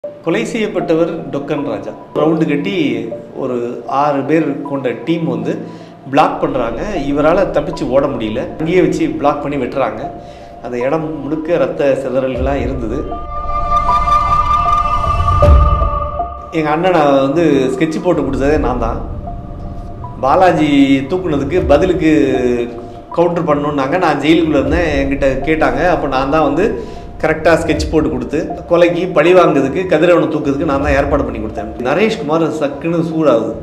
கொலை செய்யப்பட்டவர் டொக்கன் ராஜா ரவுண்டு கட்டி ஒரு ஆறு பேர் கொண்ட டீம் வந்து பிளாக் பண்ணுறாங்க இவரால் தப்பிச்சு ஓட முடியல அங்கேயே வச்சு பிளாக் பண்ணி வெட்டுறாங்க அந்த இடம் முழுக்க ரத்த சிதறல்களாக இருந்தது எங்கள் அண்ணனை வந்து ஸ்கெட்ச் போட்டு கொடுத்ததே நான் தான் பாலாஜி தூக்குனதுக்கு பதிலுக்கு கவுண்டர் பண்ணணுன்னாங்க நான் ஜெயிலுக்குள்ளே இருந்தேன் என்கிட்ட கேட்டாங்க அப்போ நான் தான் வந்து கரெக்டாக ஸ்கெட்ச் போட்டு கொடுத்து கொலைக்கு பழி வாங்குறதுக்கு கதிரவனை தூக்குறதுக்கு நான் தான் ஏற்பாடு பண்ணி கொடுத்தேன் நரேஷ்குமார் சக்குன்னு சூடாகுது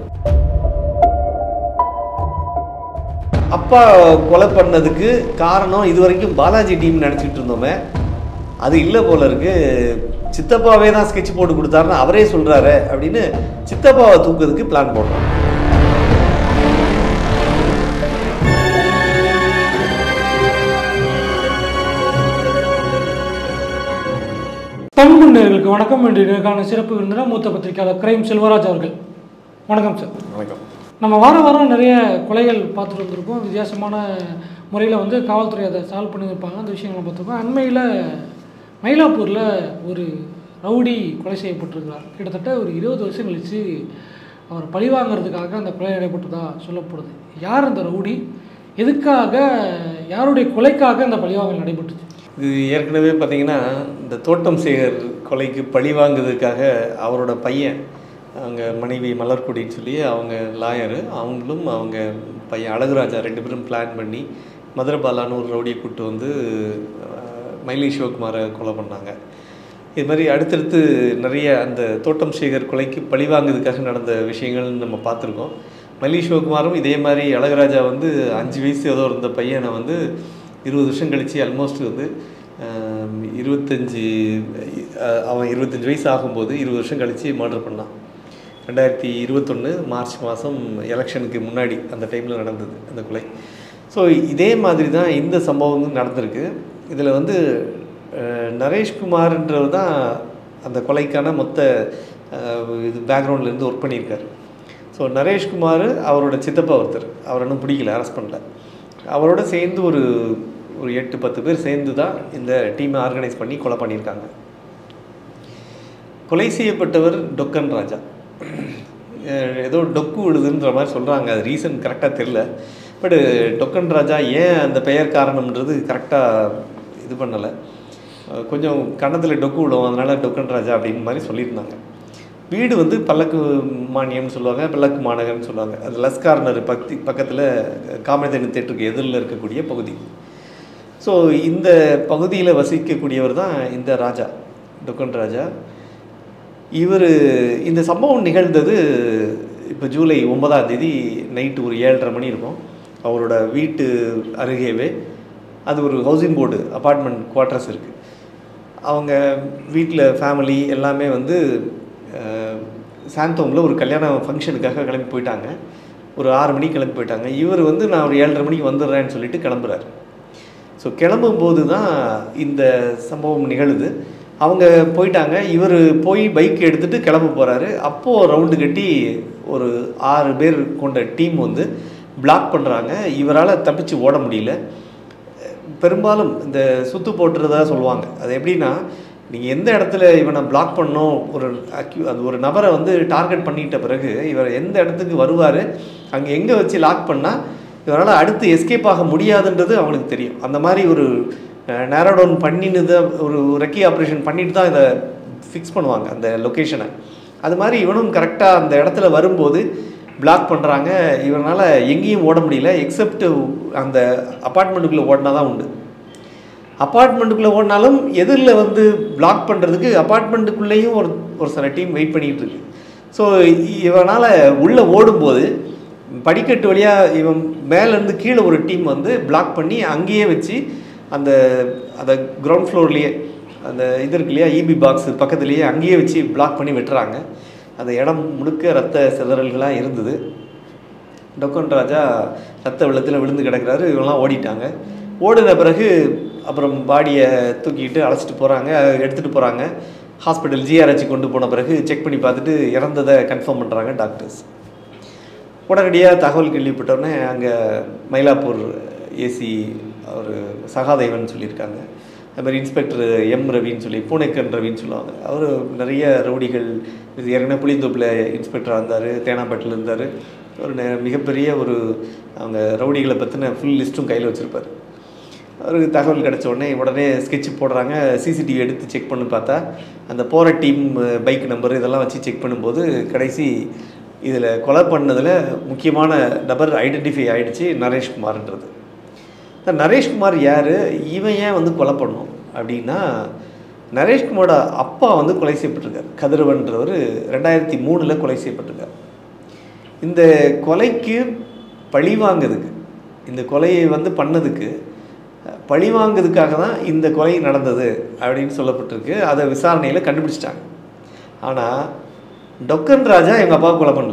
அப்பா கொலை பண்ணதுக்கு காரணம் இது வரைக்கும் பாலாஜி டீம் நினச்சிக்கிட்டு இருந்தோமே அது இல்லை போல இருக்கு சித்தப்பாவே தான் ஸ்கெட்ச் போட்டு கொடுத்தாருன்னு அவரே சொல்கிறாரு அப்படின்னு சித்தப்பாவை தூக்குறதுக்கு பிளான் போடுறோம் தமிழ் நேயர்களுக்கு வணக்கம் இன்று நிகழ்கான சிறப்பு விருந்தினர் மூத்த பத்திரிகையாளர் கிரைம் செல்வராஜ் அவர்கள் வணக்கம் சார் வணக்கம் நம்ம வாரம் வாரம் நிறைய கொலைகள் பார்த்துட்டு வந்திருக்கோம் வித்தியாசமான முறையில் வந்து காவல்துறை அதை சால்வ் பண்ணியிருப்பாங்க அந்த விஷயங்களை பார்த்துருக்கோம் அண்மையில் மயிலாப்பூரில் ஒரு ரவுடி கொலை செய்யப்பட்டிருக்கிறார் கிட்டத்தட்ட ஒரு இருபது வருஷம் கழித்து அவர் பழி வாங்குறதுக்காக அந்த கொலை நடைபெற்றதா சொல்லப்படுது யார் அந்த ரவுடி எதுக்காக யாருடைய கொலைக்காக அந்த பழிவாங்கல் நடைபெற்றுச்சு இது ஏற்கனவே பார்த்தீங்கன்னா இந்த தோட்டம் சேகர் கொலைக்கு பழி வாங்குறதுக்காக அவரோட பையன் அவங்க மனைவி மலர்கொடின்னு சொல்லி அவங்க லாயரு அவங்களும் அவங்க பையன் அழகுராஜா ரெண்டு பேரும் பிளான் பண்ணி மதுரபாலான்னு ஒரு ரவுடியை கூட்டு வந்து அஹ், மயிலை சிவகுமாரை கொலை பண்ணாங்க இது மாதிரி அடுத்தடுத்து நிறைய அந்த தோட்டம் சேகர் கொலைக்கு பழி வாங்குறதுக்காக நடந்த விஷயங்கள் நம்ம பார்த்துருக்கோம் மல்லி சிவகுமாரும் இதே மாதிரி அழகராஜா வந்து அஞ்சு வயசு ஏதோ இருந்த பையனை வந்து இருபது வருஷம் கழித்து ஆல்மோஸ்ட் வந்து ஆம், இருபத்தஞ்சி அஹ், அவன் இருபத்தஞ்சி வயசு ஆகும்போது இருபது வருஷம் கழித்து மர்டர் பண்ணான் ரெண்டாயிரத்தி இருபத்தொன்று மார்ச் மாதம் எலெக்ஷனுக்கு முன்னாடி அந்த டைமில் நடந்தது அந்த கொலை ஸோ இதே மாதிரி தான் இந்த சம்பவம் நடந்திருக்கு இதில் வந்து அஹ், நரேஷ்குமார்ன்றவர் தான் அந்த கொலைக்கான மொத்த அஹ், இது பேக்ரவுண்ட்லேருந்து ஒர்க் பண்ணியிருக்காரு ஸோ நரேஷ்குமார் அவரோட சித்தப்பா ஒருத்தர் அவர் இன்னும் பிடிக்கல அரெஸ்ட் பண்ணல அவரோட சேர்ந்து ஒரு ஒரு எட்டு பத்து பேர் சேர்ந்து தான் இந்த டீமை ஆர்கனைஸ் பண்ணி கொலை பண்ணியிருக்காங்க கொலை செய்யப்பட்டவர் டொக்கன் ராஜா அஹ் ஏதோ டொக்கு விடுதுன்ற மாதிரி சொல்கிறாங்க அது ரீசன் கரெக்டாக தெரில பட் டொக்கன் ராஜா ஏன் அந்த பெயர் காரணம்ன்றது கரெக்டாக இது பண்ணலை கொஞ்சம் கன்னத்தில் டொக்கு விடும் அதனால் டொக்கன் ராஜா அப்படின்னு மாதிரி சொல்லியிருந்தாங்க வீடு வந்து பல்லக்கு மானியம்னு சொல்லுவாங்க பல்லக்கு மாநகர்னு சொல்லுவாங்க அது லஸ் கார்னர் பக்தி பக்கத்தில் காமதேனு தேட்டருக்கு எதிரில் இருக்கக்கூடிய பகுதி ஸோ இந்த பகுதியில் வசிக்கக்கூடியவர் தான் இந்த ராஜா டொக்கன் ராஜா இவர் இந்த சம்பவம் நிகழ்ந்தது இப்போ ஜூலை ஒன்பதாம் தேதி நைட்டு ஒரு ஏழரை மணி இருக்கும் அவரோட வீட்டு அருகேவே அது ஒரு ஹவுசிங் போர்டு அப்பார்ட்மெண்ட் குவார்ட்டர்ஸ் இருக்குது அவங்க வீட்டில் ஃபேமிலி எல்லாமே வந்து சாந்தோமில் ஒரு கல்யாண ஃபங்க்ஷனுக்காக கிளம்பி போயிட்டாங்க ஒரு ஆறு மணிக்கு கிளம்பி போயிட்டாங்க இவர் வந்து நான் ஒரு ஏழரை மணிக்கு வந்துடுறேன்னு சொல்லிட்டு கிளம்புறாரு ஸோ கிளம்பும்போது தான் இந்த சம்பவம் நிகழுது அவங்க போயிட்டாங்க இவர் போய் பைக் எடுத்துகிட்டு கிளம்ப போகிறாரு அப்போது ரவுண்டு கட்டி ஒரு ஆறு பேர் கொண்ட டீம் வந்து பிளாக் பண்ணுறாங்க இவரால் தப்பிச்சு ஓட முடியல பெரும்பாலும் இந்த சுத்து போட்டுறதா சொல்லுவாங்க அது எப்படின்னா நீங்கள் எந்த இடத்துல இவனை பிளாக் பண்ணோம் ஒரு அக்யூ அது ஒரு நபரை வந்து டார்கெட் பண்ணிட்ட பிறகு இவர் எந்த இடத்துக்கு வருவார் அங்கே எங்கே வச்சு லாக் பண்ணால் இவரால் அடுத்து எஸ்கேப் ஆக முடியாதுன்றது அவனுக்கு தெரியும் அந்த மாதிரி ஒரு நேரோ டவுன் பண்ணினு தான் ஒரு ரெக்கி ஆப்ரேஷன் பண்ணிட்டு தான் இதை ஃபிக்ஸ் பண்ணுவாங்க அந்த லொக்கேஷனை அது மாதிரி இவனும் கரெக்டாக அந்த இடத்துல வரும்போது பிளாக் பண்ணுறாங்க இவனால் எங்கேயும் ஓட முடியல எக்ஸப்ட் அந்த அப்பார்ட்மெண்ட்டுக்குள்ளே ஓடினா தான் உண்டு அப்பார்ட்மெண்ட்டுக்குள்ளே ஓடினாலும் எதிரில் வந்து பிளாக் பண்ணுறதுக்கு அப்பார்ட்மெண்ட்டுக்குள்ளேயும் ஒரு ஒரு சில டீம் வெயிட் பண்ணிகிட்டு இருக்கு ஸோ இவனால் உள்ளே ஓடும்போது படிக்கட்டு வழியாக இவன் மேலேருந்து கீழே ஒரு டீம் வந்து பிளாக் பண்ணி அங்கேயே வச்சு அந்த அந்த கிரவுண்ட் ஃப்ளோர்லேயே அந்த இது இருக்கு இல்லையா இபி பாக்ஸ் பக்கத்துலேயே அங்கேயே வச்சு பிளாக் பண்ணி வெட்டுறாங்க அந்த இடம் முழுக்க ரத்த சிதறல்களாக இருந்தது டொக்கன் ராஜா ரத்த வெள்ளத்தில் விழுந்து கிடக்குறாரு இவங்கெல்லாம் ஓடிட்டாங்க ஓடின பிறகு அப்புறம் பாடியை தூக்கிட்டு அழைச்சிட்டு போகிறாங்க எடுத்துகிட்டு போகிறாங்க ஹாஸ்பிட்டல் ஜிஆர்ஹெச் கொண்டு போன பிறகு செக் பண்ணி பார்த்துட்டு இறந்ததை கன்ஃபார்ம் பண்ணுறாங்க டாக்டர்ஸ் உடனடியாக தகவல் கேள்விப்பட்டோடனே அங்கே மயிலாப்பூர் ஏசி அவர் சகாதேவன் சொல்லியிருக்காங்க அது மாதிரி இன்ஸ்பெக்டர் எம் ரவின்னு சொல்லி பூனேக்கன் ரவின்னு சொல்லுவாங்க அவர் நிறைய ரவுடிகள் இது ஏற்கனவே புளியந்தோப்பில் இன்ஸ்பெக்டராக இருந்தார் தேனாம்பேட்டில் இருந்தார் ஒரு நெ- மிகப்பெரிய ஒரு அவங்க ரவுடிகளை பற்றின ஃபுல் லிஸ்ட்டும் கையில் வச்சுருப்பார் அவருக்கு தகவல் கிடைச்ச உடனே உடனே ஸ்கெட்ச் போடுறாங்க சிசிடிவி எடுத்து செக் பண்ணி பார்த்தா அந்த போகிற டீம் பைக் நம்பர் இதெல்லாம் வச்சு செக் பண்ணும்போது கடைசி இதில் கொலை பண்ணதில் முக்கியமான நபர் ஐடென்டிஃபை ஆயிடுச்சு நரேஷ்குமார்ன்றது இந்த நரேஷ்குமார் யார் இவன் ஏன் வந்து கொலை பண்ணும் அப்படின்னா நரேஷ்குமாரோட அப்பா வந்து கொலை செய்யப்பட்டிருக்கார் கதிரவன்றவர் ரெண்டாயிரத்தி மூணில் கொலை செய்யப்பட்டிருக்கார் இந்த கொலைக்கு பழி வாங்குறதுக்கு இந்த கொலையை வந்து பண்ணதுக்கு அஹ், பழி வாங்குறதுக்காக தான் இந்த கொலை நடந்தது அப்படின்னு சொல்லப்பட்டிருக்கு அதை விசாரணையில் கண்டுபிடிச்சிட்டாங்க ஆனால் டொக்கன் ராஜா எங்கள் அப்பாவை கொலை பண்ணல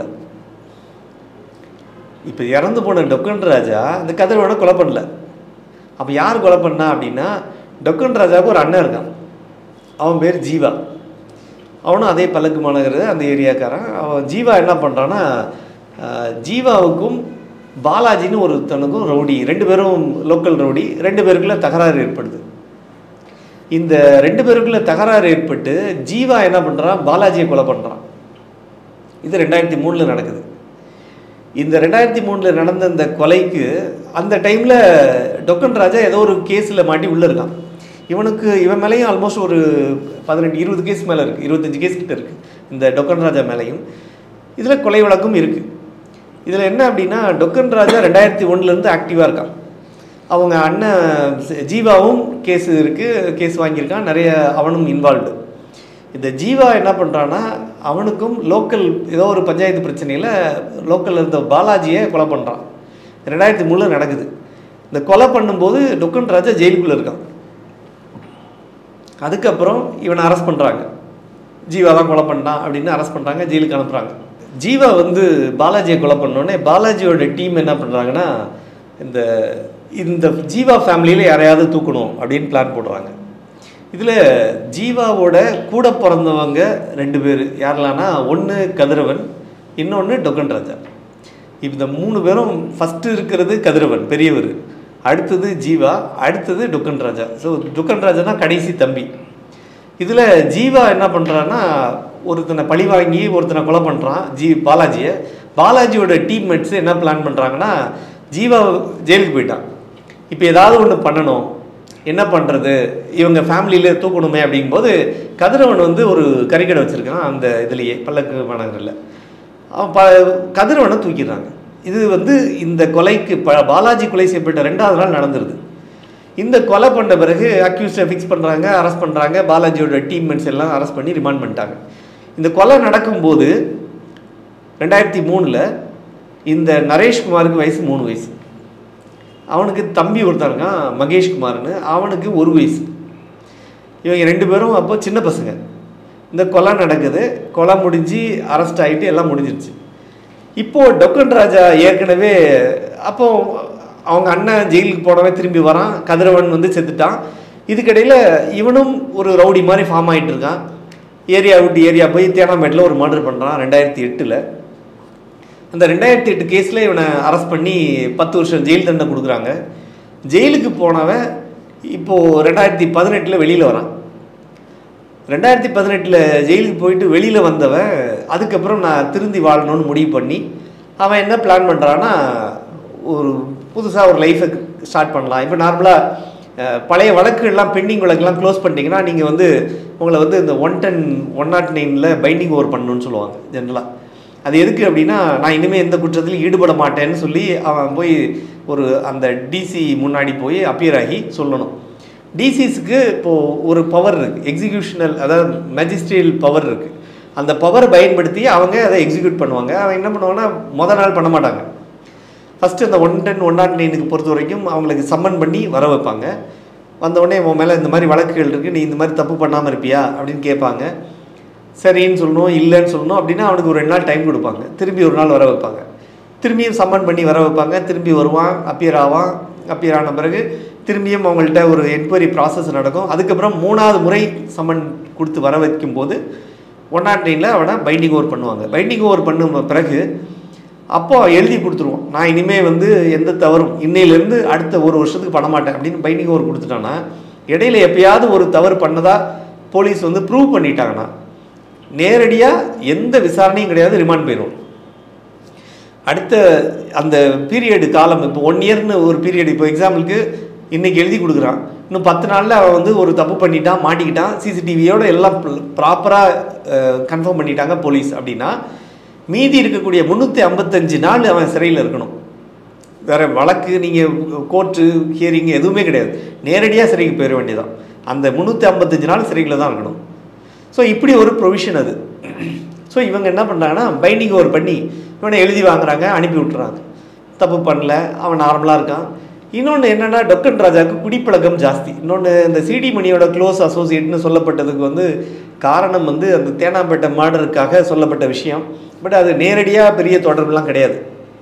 இப்போ இறந்து போன டொக்கன் ராஜா இந்த கதிரவனை கொலை பண்ணல அப்போ யார் கொலை பண்ணா அப்படின்னா டொக்கன் ராஜாவுக்கு ஒரு அண்ணன் இருக்கான் அவன் பேர் ஜீவா அவனும் அதே பல்லக்கு மாநகர் அந்த ஏரியாக்காரன் அவன் ஜீவா என்ன பண்ணுறான்னா ஜீவாவுக்கும் பாலாஜின்னு ஒருத்தனுக்கும் ரவுடி ரெண்டு பேரும் லோக்கல் ரவுடி ரெண்டு பேருக்குள்ள தகராறு ஏற்படுது இந்த ரெண்டு பேருக்குள்ள தகராறு ஏற்பட்டு ஜீவா என்ன பண்ணுறான் பாலாஜியை கொலை பண்ணுறான் இது ரெண்டாயிரத்தி மூணில் நடக்குது இந்த ரெண்டாயிரத்தி மூணில் நடந்த இந்த கொலைக்கு அந்த டைமில் டொக்கன் ராஜா ஏதோ ஒரு கேஸில் மாட்டி உள்ளே இருக்கான் இவனுக்கு இவன் மேலேயும் ஆல்மோஸ்ட் ஒரு பதினெட்டு இருபது கேஸ் மேலே இருக்குது இருபத்தஞ்சு கேஸ் கிட்ட இருக்குது இந்த டொக்கன் ராஜா மேலேயும் இதில் கொலை வழக்கும் இருக்குது இதில் என்ன அப்படின்னா டொக்கன் ராஜா ரெண்டாயிரத்தி ஒன்றுலேருந்து ஆக்டிவாக இருக்கான் அவங்க அண்ணன் சி- ஜீவாவும் கேஸ் இருக்குது கேஸ் வாங்கியிருக்கான் நிறைய அவனும் இன்வால்வ்டு இந்த ஜீவா என்ன பண்ணுறான்னா அவனுக்கும் லோக்கல் ஏதோ ஒரு பஞ்சாயத்து பிரச்சனையில் லோக்கலில் இருந்த பாலாஜியை கொலை பண்ணுறான் ரெண்டாயிரத்தி மூணில் நடக்குது இந்த கொலை பண்ணும்போது டொக்கன் ராஜா ஜெயிலுக்குள்ளே இருக்கான் அதுக்கப்புறம் இவனை அரெஸ்ட் பண்ணுறாங்க ஜீவா தான் கொலை பண்ணான் அப்படின்னு அரெஸ்ட் பண்ணுறாங்க ஜெயிலுக்கு அனுப்புகிறாங்க ஜீவா வந்து பாலாஜியை கொலை பண்ணோடனே பாலாஜியோட டீம் என்ன பண்ணுறாங்கன்னா இந்த இந்த ஜீவா ஃபேமிலியில் யாரையாவது தூக்கணும் அப்படின்னு பிளான் போடுறாங்க இதில் ஜீவாவோட கூட பிறந்தவங்க ரெண்டு பேர் யாரெல்லாம்னா ஒன்று கதிரவன் இன்னொன்று டொக்கன் ராஜா இப்போ இந்த மூணு பேரும் ஃபஸ்ட்டு இருக்கிறது கதிரவன் பெரியவர் அடுத்தது ஜீவா அடுத்தது டொக்கன் ராஜா ஸோ டொக்கன் ராஜா தான் கடைசி தம்பி இதில் ஜீவா என்ன பண்ணுறான்னா ஒருத்தனை பழி வாங்கி ஒருத்தனை கொலை பண்ணுறான் ஜி பாலாஜியை பாலாஜியோட டீம்மேட்ஸ் என்ன பிளான் பண்ணுறாங்கன்னா ஜீவா ஜெயிலுக்கு போயிட்டான் இப்போ ஏதாவது ஒன்று பண்ணணும் என்ன பண்ணுறது இவங்க ஃபேமிலியில் தூக்கணுமே அப்படிங்கும்போது கதிரவன் வந்து ஒரு கறிக்கடை வச்சுருக்கான் அந்த இதுலேயே பல்லக்கு மாநகரில் அவன் ப கதிரவனை தூக்கிடுறாங்க இது வந்து இந்த கொலைக்கு ப பாலாஜி கொலை செய்யப்பட்ட ரெண்டாவது நாள் நடந்துருது இந்த கொலை பண்ண பிறகு அக்யூஸ்டை ஃபிக்ஸ் பண்ணுறாங்க அரெஸ்ட் பண்ணுறாங்க பாலாஜியோட டீம்மேட்ஸ் எல்லாம் அரெஸ்ட் பண்ணி ரிமாண்ட் பண்ணிட்டாங்க இந்த கொலை நடக்கும்போது ரெண்டாயிரத்தி மூணில் இந்த நரேஷ்குமாருக்கு வயசு மூணு வயசு அவனுக்கு தம்பி ஒருத்தன் இருக்கான் மகேஷ்குமார்னு அவனுக்கு ஒரு வயசு இவங்க ரெண்டு பேரும் அப்போ சின்ன பசங்க இந்த கொலை நடக்குது கொலை முடிஞ்சு அரெஸ்ட் ஆகிட்டு எல்லாம் முடிஞ்சிருச்சு இப்போது டொக்கன் ராஜா ஏற்கனவே அப்போ அவங்க அண்ணன் ஜெயிலுக்கு போனவன் திரும்பி வரான் கதிரவன் வந்து செத்துட்டான் இதுக்கிடையில் இவனும் ஒரு ரவுடி மாதிரி ஃபார்ம் ஆகிட்டு இருக்கான் ஏரியா விட்டு ஏரியா போய் தேனாம்பேட்டில் ஒரு மர்டர் பண்ணுறான் ரெண்டாயிரத்தி எட்டில் அந்த ரெண்டாயிரத்தி எட்டு கேஸில் இவனை அரெஸ்ட் பண்ணி பத்து வருஷம் ஜெயில் தண்டனை கொடுக்குறாங்க ஜெயிலுக்கு போனவன் இப்போது ரெண்டாயிரத்தி பதினெட்டில் வெளியில் வரான் ரெண்டாயிரத்தி பதினெட்டில் ஜெயிலுக்கு போயிட்டு வெளியில் வந்தவன் அதுக்கப்புறம் நான் திருந்தி வாழணும்னு முடிவு பண்ணி அவன் என்ன பிளான் பண்ணுறான்னா ஒரு புதுசாக ஒரு லைஃபை ஸ்டார்ட் பண்ணலாம் இப்போ நார்மலாக பழைய வழக்குகள்லாம் பெண்டிங் வழக்குலாம் க்ளோஸ் பண்ணிட்டீங்கன்னா நீங்கள் வந்து உங்களை வந்து இந்த ஒன் டென் ஒன் நாட் நைனில் பைண்டிங் ஓவர் பண்ணணும்னு சொல்லுவாங்க ஜென்ரலாக அது எதுக்கு அப்படின்னா நான் இனிமேல் எந்த குற்றத்திலும் ஈடுபட மாட்டேன்னு சொல்லி அவன் போய் ஒரு அந்த டிசி முன்னாடி போய் அப்பியர் ஆகி சொல்லணும் டிசிஸ்க்கு இப்போது ஒரு பவர் இருக்குது எக்ஸிக்யூஷனல் அதாவது மேஜிஸ்ட்ரியல் பவர் இருக்குது அந்த பவர் பயன்படுத்தி அவங்க அதை எக்ஸிக்யூட் பண்ணுவாங்க அவன் என்ன பண்ணுவாங்கன்னா முத நாள் பண்ண மாட்டாங்க ஃபஸ்ட்டு இந்த ஒன் டென் ஒன் நாட் நைனுக்கு பொறுத்த வரைக்கும் அவங்களுக்கு சம்மன் பண்ணி வர வைப்பாங்க வந்த உடனே உன் மேலே இந்த மாதிரி வழக்குகள் இருக்குது நீ இந்த மாதிரி தப்பு பண்ணாமல் இருப்பியா அப்படின்னு கேட்பாங்க சரின்னு சொல்லணும் இல்லைன்னு சொல்லணும் அப்படின்னா அவனுக்கு ஒரு ரெண்டு நாள் டைம் கொடுப்பாங்க திரும்பி ஒரு நாள் வர வைப்பாங்க திரும்பியும் சம்மன் பண்ணி வர வைப்பாங்க திரும்பி வருவான் அப்பியர் ஆவான் அப்பியர் ஆன பிறகு திரும்பியும் அவங்கள்ட்ட ஒரு என்கொயரி ப்ராசஸ் நடக்கும் அதுக்கப்புறம் மூணாவது முறை சம்மன் கொடுத்து வர வைக்கும் போது ஒன் நாட் நைனில் அவனை பைண்டிங் ஓவர் பண்ணுவாங்க பைண்டிங் ஓவர் பண்ணும் பிறகு அப்போ எழுதி கொடுத்துருவோம் நான் இனிமேல் வந்து எந்த தவறும் இன்னையிலேருந்து அடுத்த ஒரு வருஷத்துக்கு பண்ண மாட்டேன் அப்படின்னு பைண்டிங் ஓவர் கொடுத்துட்டான்னா இடையில எப்பயாவது ஒரு தவறு பண்ணதா போலீஸ் வந்து ப்ரூவ் பண்ணிட்டாங்கன்னா நேரடியாக எந்த விசாரணையும் கிடையாது ரிமாண்ட் போயிடும் அடுத்த அந்த பீரியடு காலம் இப்போ ஒன் இயர்னு ஒரு பீரியட் இப்போ எக்ஸாம்பிளுக்கு இன்னைக்கு எழுதி கொடுக்குறான் இன்னும் பத்து நாளில் அவன் வந்து ஒரு தப்பு பண்ணிட்டான் மாட்டிக்கிட்டான் சிசிடிவியோட எல்லாம் ப்ராப்பராக கன்ஃபார்ம் பண்ணிட்டாங்க போலீஸ் அப்படின்னா மீதி இருக்கக்கூடிய முந்நூற்றி ஐம்பத்தஞ்சு நாள் அவன் சிறையில் இருக்கணும் வேற வழக்கு நீங்கள் கோர்ட்டு ஹியரிங் எதுவுமே கிடையாது நேரடியாக சிறைக்கு போயிட வேண்டியதான் அந்த முந்நூற்றி ஐம்பத்தஞ்சு நாள் சிறையில் தான் இருக்கணும் ஸோ இப்படி ஒரு ப்ரொவிஷன் அது ஸோ இவங்க என்ன பண்ணுறாங்கன்னா பைண்டிங் ஓவர் பண்ணி இவனை எழுதி வாங்குறாங்க அனுப்பி விட்டுறாங்க தப்பு பண்ணல அவன் நார்மலாக இருக்கான் இன்னொன்று என்னென்னா டொக்கன் ராஜாவுக்கு குடிப்பழக்கம் ஜாஸ்தி இன்னொன்று இந்த சிடி மணியோட க்ளோஸ் அசோசியேட்னு சொல்லப்பட்டதுக்கு வந்து காரணம் வந்து அந்த தேனாம்பேட்டை மாடருக்காக சொல்லப்பட்ட விஷயம் பட் அது நேரடியாக பெரிய தொடர்புலாம் கிடையாது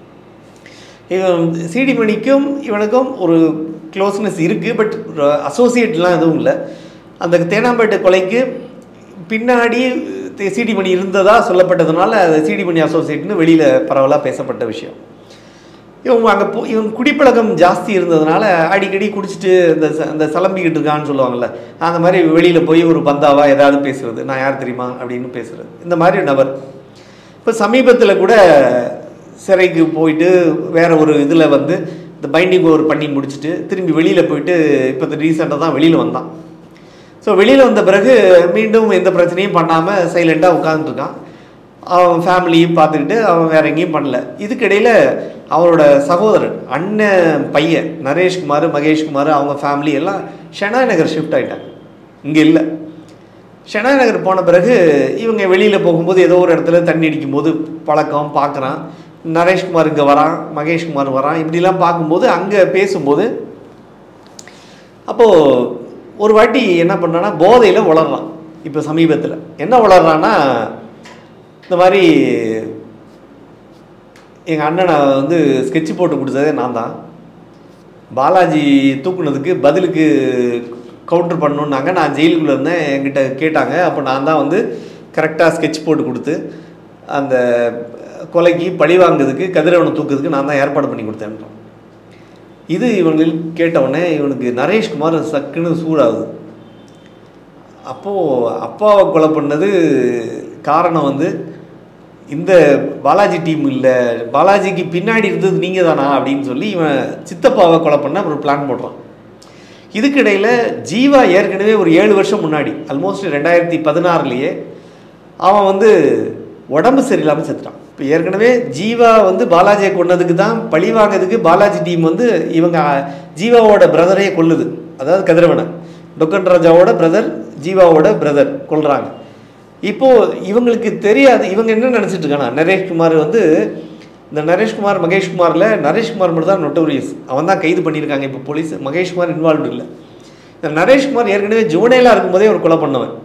இவன் சிடி மணிக்கும் இவனுக்கும் ஒரு க்ளோஸ்னஸ் இருக்குது பட் அசோசியேட்லாம் எதுவும் இல்லை அந்த தேனாம்பேட்டை கொலைக்கு பின்னாடி சிடி மணி இருந்ததா சொல்லப்பட்டதுனால அது சிடி மணி அசோசியேட்னு வெளியில் பரவலாக பேசப்பட்ட விஷயம் இவங்க அங்கே போ இவன் குடிப்பழக்கம் ஜாஸ்தி இருந்ததுனால அடிக்கடி குடிச்சிட்டு இந்த ச- இந்த சலம்பிக்கிட்டு இருக்கான்னு சொல்லுவாங்கல்ல அந்த மாதிரி வெளியில் போய் ஒரு பந்தாவா ஏதாவது பேசுறது நான் யார் தெரியுமா அப்படின்னு பேசுறது இந்த மாதிரி நபர் இப்போ சமீபத்தில் கூட சிறைக்கு போயிட்டு வேற ஒரு இதில் வந்து இந்த பைண்டிங் ஓவர் பண்ணி முடிச்சுட்டு திரும்பி வெளியில் போயிட்டு இப்போ ரீசெண்டாக தான் வெளியில் வந்தான் ஸோ வெளியில் வந்த பிறகு மீண்டும் எந்த பிரச்சனையும் பண்ணாமல் சைலண்ட்டாக உட்காந்துருக்கான் அவன் ஃபேமிலியும் பார்த்துக்கிட்டு அவன் வேற எங்கேயும் பண்ணல இதுக்கிடையில் அவரோட சகோதரன் அண்ணன் பையன் நரேஷ்குமார் மகேஷ்குமார் அவங்க ஃபேமிலி எல்லாம் ஷெனாய் நகர் ஷிஃப்ட் ஆகிட்டாங்க இங்கே இல்லை ஷெனாய் நகர் போன பிறகு இவங்க வெளியில் போகும்போது ஏதோ ஒரு இடத்துல தண்ணி அடிக்கும்போது பழக்கம் பார்க்குறான் நரேஷ்குமார் இங்கே வரான் மகேஷ்குமார் வரான் இப்படிலாம் பார்க்கும்போது அங்கே பேசும்போது அப்போது ஒரு வாட்டி என்ன பண்ணான்னா போதையில் வளர்றான் இப்போ சமீபத்தில் என்ன வளர்றான்னா இந்த மாதிரி எங்கள் அண்ணனை வந்து ஸ்கெட்ச் போட்டு கொடுத்ததே நான் தான் பாலாஜி தூக்குனதுக்கு பதிலுக்கு கவுண்டர் பண்ணணுன்னாங்க நான் ஜெயிலுக்குள்ளே இருந்தேன் என்கிட்ட கேட்டாங்க அப்போ நான் தான் வந்து கரெக்டாக ஸ்கெட்ச் போட்டு கொடுத்து அந்த கொலைக்கு பழி வாங்குறதுக்கு கதிரவனை தூக்குறதுக்கு நான் தான் ஏற்பாடு பண்ணி கொடுத்தேன்றான் இது இவங்க கேட்ட உடனே இவனுக்கு நரேஷ்குமார் சக்குன்னு சூடாகுது அப்போது அப்பாவை கொலை பண்ணது காரணம் வந்து இந்த பாலாஜி டீம் இல்லை பாலாஜிக்கு பின்னாடி இருந்தது நீங்கள் தானா அப்படின்னு சொல்லி இவன் சித்தப்பாவை கொலை பண்ண ஒரு பிளான் போடுறான் இதுக்கிடையில் ஜீவா ஏற்கனவே ஒரு ஏழு வருஷம் முன்னாடி ஆல்மோஸ்ட் ரெண்டாயிரத்தி பதினாறுலேயே அவன் வந்து உடம்பு சரியில்லாமல் செத்துட்டான் இப்போ ஏற்கனவே ஜீவா வந்து பாலாஜியை கொன்னதுக்கு தான் பழி வாங்குறதுக்கு பாலாஜி டீம் வந்து இவங்க ஜீவாவோட பிரதரையே கொல்லுது அதாவது கதிரவனை டொக்கன் ராஜாவோட பிரதர் ஜீவாவோட பிரதர் கொல்றாங்க இப்போ இவங்களுக்கு தெரியாது இவங்க என்ன நினச்சிட்டு இருக்கானா நரேஷ்குமார் வந்து இந்த நரேஷ்குமார் மகேஷ்குமாரில் நரேஷ்குமார் மட்டும் தான் நொட்டோரியஸ் அவன் தான் கைது பண்ணியிருக்காங்க இப்போ போலீஸ் மகேஷ்குமார் இன்வால்வ்டு இல்லை இந்த நரேஷ்குமார் ஏற்கனவே ஜுவனைலாக இருக்கும்போதே ஒரு கொலை பண்ணவன்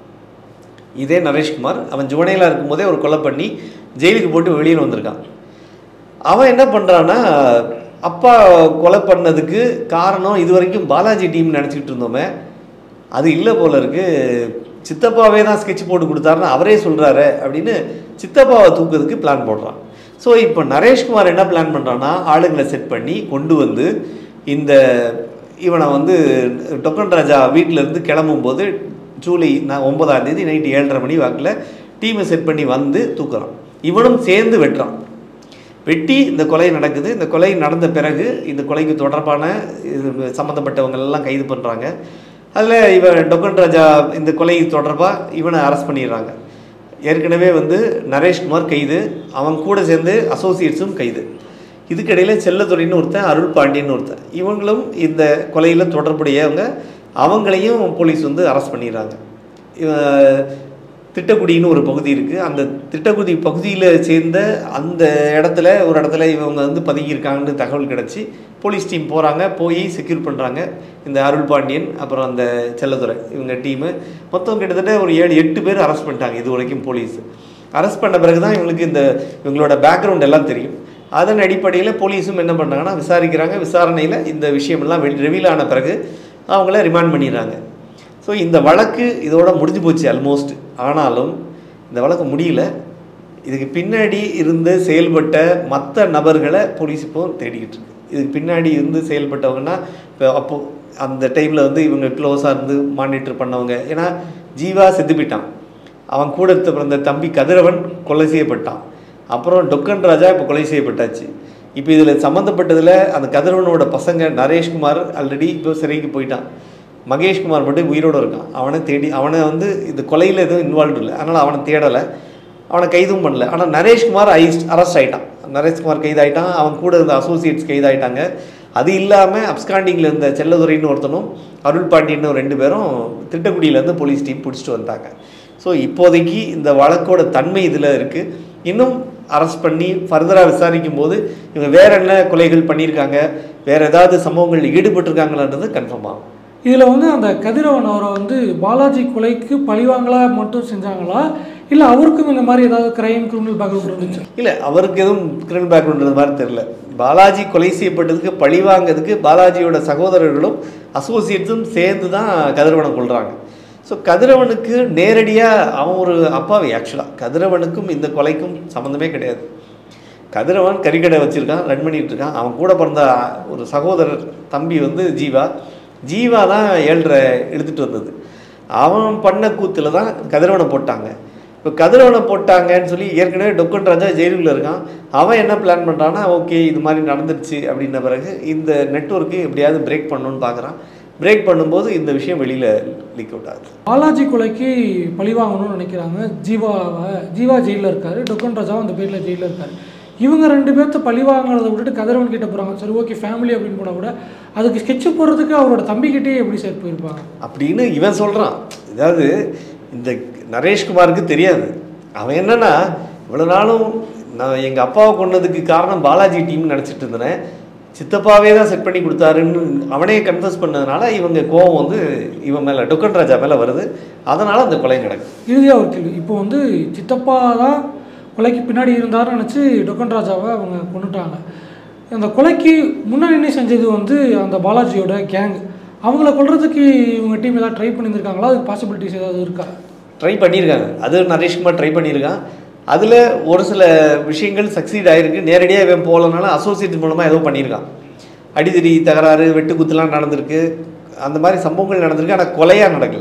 இதே நரேஷ்குமார் அவன் ஜுவனைலாக இருக்கும்போதே ஒரு கொலை பண்ணி ஜெயிலுக்கு போட்டு வெளியில் வந்திருக்கான் அவன் என்ன பண்ணுறான்னா அப்பா கொலை பண்ணதுக்கு காரணம் இது வரைக்கும் பாலாஜி டீம் நினச்சிக்கிட்டு இருந்தோமே அது இல்லை போல இருக்கு சித்தப்பாவே தான் ஸ்கெட்ச் போட்டு கொடுத்தாருன்னு அவரே சொல்கிறாரு அப்படின்னு சித்தப்பாவை தூக்குறதுக்கு பிளான் போடுறான் ஸோ இப்போ நரேஷ்குமார் என்ன பிளான் பண்ணுறான்னா ஆளுங்களை செட் பண்ணி கொண்டு வந்து இந்த இவனை வந்து டொக்கன் ராஜா வீட்டில் இருந்து கிளம்பும்போது ஜூலை நான் ஒன்பதாம் தேதி நைட்டு ஏழரை மணி வாக்கில் டீமை செட் பண்ணி வந்து தூக்குறான் இவனும் சேர்ந்து வெட்டுறான் வெட்டி இந்த கொலை நடக்குது இந்த கொலை நடந்த பிறகு இந்த கொலைக்கு தொடர்பான இது சம்மந்தப்பட்டவங்க எல்லாம் கைது பண்ணுறாங்க அதில் இவன் டொக்கன் ராஜா இந்த கொலை தொடர்பாக இவனை அரெஸ்ட் பண்ணிடுறாங்க ஏற்கனவே வந்து நரேஷ்குமார் கைது அவன் கூட சேர்ந்து அசோசியேட்ஸும் கைது இதுக்கிடையில் செல்லத்துறைன்னு ஒருத்தன் அருள் பாண்டியன்னு ஒருத்தன் இவங்களும் இந்த கொலையில் தொடர்புடையவங்க அவங்களையும் போலீஸ் வந்து அரெஸ்ட் பண்ணிடுறாங்க இவன் திட்டக்குடின்னு ஒரு பகுதி இருக்குது அந்த திட்டக்குடி பகுதியில் சேர்ந்த அந்த இடத்துல ஒரு இடத்துல இவங்க வந்து பதுங்கியிருக்காங்கன்னு தகவல் கிடச்சி போலீஸ் டீம் போகிறாங்க போய் செக்யூர் பண்ணுறாங்க இந்த அருள் பாண்டியன் அப்புறம் அந்த செல்லதுரை இவங்க டீமு மொத்தம் கிட்டத்தட்ட ஒரு ஏழு எட்டு பேர் அரெஸ்ட் பண்ணிட்டாங்க இது வரைக்கும் போலீஸ் அரெஸ்ட் பண்ண பிறகு தான் இவங்களுக்கு இந்த இவங்களோட பேக்ரவுண்ட் எல்லாம் தெரியும் அதன் அடிப்படையில் போலீஸும் என்ன பண்ணுறாங்கன்னா விசாரிக்கிறாங்க விசாரணையில் இந்த விஷயமெல்லாம் ரிவீல் ஆன பிறகு அவங்கள ரிமாண்ட் பண்ணிடுறாங்க ஸோ இந்த வழக்கு இதோட முடிஞ்சு போச்சு ஆல்மோஸ்ட் ஆனாலும் இந்த வழக்கு முடியல இதுக்கு பின்னாடி இருந்து செயல்பட்ட மற்ற நபர்களை போலீஸ் இப்போ தேடிக்கிட்டு இருக்கு இதுக்கு பின்னாடி இருந்து செயல்பட்டவங்கன்னா இப்போ அப்போ அந்த டைமில் வந்து இவங்க க்ளோஸாக இருந்து மானிட்டர் பண்ணவங்க ஏன்னா ஜீவா செத்து போயிட்டான் அவன் கூட இருந்த பிறந்த தம்பி கதிரவன் கொலை செய்யப்பட்டான் அப்புறம் டொக்கன் ராஜா இப்போ கொலை செய்யப்பட்டாச்சு இப்போ இதில் சம்மந்தப்பட்டதில் அந்த கதிரவனோட பசங்க நரேஷ்குமார் ஆல்ரெடி இப்போ சிறைக்கு போயிட்டான் மகேஷ்குமார் மட்டும் உயிரோடு இருக்கான் அவனை தேடி அவனை வந்து இந்த கொலையில் எதுவும் இன்வால்வ் இல்லை அதனால் அவனை தேடலை அவனை கைதும் பண்ணல ஆனால் நரேஷ்குமார் ஐஸ்ட் அரெஸ்ட் ஆயிட்டான் நரேஷ்குமார் கைதாயிட்டான் அவன் கூட இருந்த அசோசியேட்ஸ் கைதாயிட்டாங்க அது இல்லாமல் அப்ஸ்காண்டிங்கில் இருந்த செல்லதுரைன்னு ஒருத்தனும் அருள் பாண்டியன்னு ரெண்டு பேரும் திட்டக்குடியிலேருந்து போலீஸ் டீம் பிடிச்சிட்டு வந்தாங்க ஸோ இப்போதைக்கு இந்த வழக்கோட தன்மை இதில் இருக்குது இன்னும் அரெஸ்ட் பண்ணி ஃபர்தராக விசாரிக்கும் போது இவங்க வேற என்ன கொலைகள் பண்ணியிருக்காங்க வேற ஏதாவது சம்பவங்களில் ஈடுபட்டிருக்காங்களான்றது கன்ஃபார்ம் ஆகும் இதில் வந்து அந்த கதிரவன் அவரை வந்து பாலாஜி கொலைக்கு பழிவாங்களா மட்டும் செஞ்சாங்களா இல்லை அவருக்கும் இந்த மாதிரி ஏதாவது கிரைம் கிரிமினல் பேக்ரவுண்ட் இருந்துச்சு இல்லை அவருக்கு எதுவும் கிரிமினல் பேக்ரவுண்ட் மாதிரி தெரில பாலாஜி கொலை செய்யப்பட்டதுக்கு பழி வாங்கிறதுக்கு பாலாஜியோட சகோதரர்களும் அசோசியேட்ஸும் சேர்ந்து தான் கதிரவனை கொள்கிறாங்க ஸோ கதிரவனுக்கு நேரடியாக அவன் ஒரு அப்பாவி ஆக்சுவலாக கதிரவனுக்கும் இந்த கொலைக்கும் சம்மந்தமே கிடையாது கதிரவன் கறிக்கடை வச்சுருக்கான் ரன் பண்ணிட்டு இருக்கான் அவன் கூட பிறந்த ஒரு சகோதரர் தம்பி வந்து ஜீவா ஜீவா தான் ஏழ்ரை எடுத்துகிட்டு வந்தது அவன் பண்ண கூத்தில் தான் கதிரவனை போட்டாங்க இப்போ கதிரவனை போட்டாங்கன்னு சொல்லி ஏற்கனவே டொக்கன் ராஜா ஜெயிலுக்குள்ள இருக்கான் அவன் என்ன பிளான் பண்ணுறான்னா ஓகே இது மாதிரி நடந்துருச்சு அப்படின்ன பிறகு இந்த நெட்வொர்க்கு எப்படியாவது பிரேக் பண்ணணும்னு பார்க்குறான் பிரேக் பண்ணும்போது இந்த விஷயம் வெளியில் லீக் அவுட் ஆகுது பாலாஜி கொலைக்கு பழி வாங்கணும்னு நினைக்கிறாங்க ஜீவாவை ஜீவா ஜெயிலில் இருக்காரு டொக்கன் ராஜாவும் அந்த பேரில் ஜெயிலில் இருக்காரு இவங்க ரெண்டு பேர்த்த பழி வாங்கினதை விட்டுட்டு கதிரவன் கிட்ட போகிறாங்க சரி ஓகே ஃபேமிலி அப்படின்னு போனால் கூட அதுக்கு ஸ்கெட்ச் போடுறதுக்கு அவரோட தம்பிக்கிட்டே எப்படி சார் போயிருப்பாங்க அப்படின்னு இவன் சொல்கிறான் அதாவது இந்த நரேஷ்குமாருக்கு தெரியாது அவன் என்னன்னா இவ்வளோ நாளும் நான் எங்கள் அப்பாவை கொண்டதுக்கு காரணம் பாலாஜி டீம்னு நினச்சிட்டு இருந்தேன் சித்தப்பாவே தான் செட் பண்ணி கொடுத்தாருன்னு அவனே கன்ஃபர்ஸ் பண்ணதுனால இவங்க கோவம் வந்து இவன் மேலே டொக்கன் ராஜா மேலே வருது அதனால் அந்த கொலை நடக்குது இறுதியாக ஒரு கேள்வி இப்போ வந்து சித்தப்பா தான் கொலைக்கு பின்னாடி இருந்தாருன்னு நினச்சி டொக்கன் ராஜாவை அவங்க கொண்டுட்டாங்க அந்த கொலைக்கு முன்னாடி செஞ்சது வந்து அந்த பாலாஜியோட கேங் அவங்கள கொல்றதுக்கு இவங்க டீம் ஏதாவது ட்ரை பண்ணியிருக்காங்களா அதுக்கு பாசிபிலிட்டிஸ் ஏதாவது இருக்கா ட்ரை பண்ணியிருக்காங்க அது நரேஷ்குமார் ட்ரை பண்ணியிருக்கான் அதில் ஒரு சில விஷயங்கள் சக்சீட் ஆகிருக்கு நேரடியாக இவன் போகலனால அசோசியேட் மூலமாக ஏதோ பண்ணியிருக்கான் அடிதடி தகராறு வெட்டுக்குத்துலாம் நடந்திருக்கு அந்த மாதிரி சம்பவங்கள் நடந்திருக்கு ஆனால் கொலையாக நடக்கலை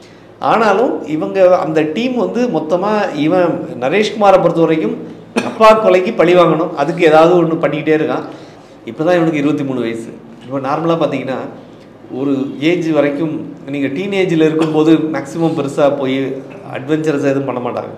ஆனாலும் இவங்க அந்த டீம் வந்து மொத்தமாக இவன் நரேஷ்குமாரை பொறுத்த வரைக்கும் அப்பா கொலைக்கு பழி வாங்கணும் அதுக்கு ஏதாவது ஒன்று பண்ணிக்கிட்டே இருக்கான் இப்போ தான் இவனுக்கு இருபத்தி மூணு வயசு இப்போ நார்மலாக பார்த்தீங்கன்னா ஒரு ஏஜ் வரைக்கும் நீங்கள் டீனேஜில் இருக்கும்போது மேக்ஸிமம் பெருசாக போய் அட்வென்ச்சரஸ் எதுவும் பண்ண மாட்டாங்க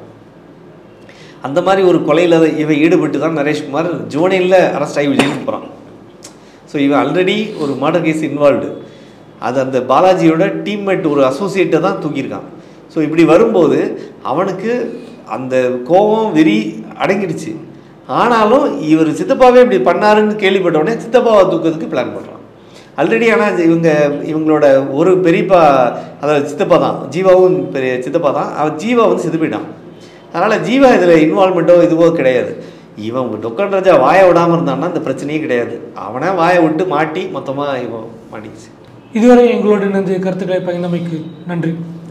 அந்த மாதிரி ஒரு கொலையில் இவன் ஈடுபட்டு தான் நரேஷ்குமார் ஜோனியில் அரெஸ்ட் ஆகி ஜெயிலுக்கு போகிறான் ஸோ இவன் ஆல்ரெடி ஒரு மர்டர் கேஸ் இன்வால்வ்டு அது அந்த பாலாஜியோட டீம்மேட் ஒரு அசோசியேட்டை தான் தூக்கியிருக்கான் ஸோ இப்படி வரும்போது அவனுக்கு அந்த கோபம் வெறி அடங்கிடுச்சு ஆனாலும் இவர் சித்தப்பாவே இப்படி பண்ணாருன்னு கேள்விப்பட்ட உடனே சித்தப்பாவை தூக்கிறதுக்கு பிளான் பண்ணுறான் ஆல்ரெடி ஆனால் இவங்க இவங்களோட ஒரு பெரியப்பா அதாவது சித்தப்பா தான் ஜீவாவும் பெரிய சித்தப்பா தான் அவன் ஜீவா வந்து செத்து போயிட்டான் அதனால் ஜீவா இதில் இன்வால்மெண்ட்டோ இதுவோ கிடையாது இவன் டொக்கன் ராஜா வாயை விடாமல் இருந்தான்னா இந்த பிரச்சனையே கிடையாது அவனே வாயை விட்டு மாட்டி மொத்தமாக இவன் மாட்டிக்கிச்சு இதுவரை எங்களோடு இணைந்து கருத்துக்களை பகிர்ந்தமைக்கு நன்றி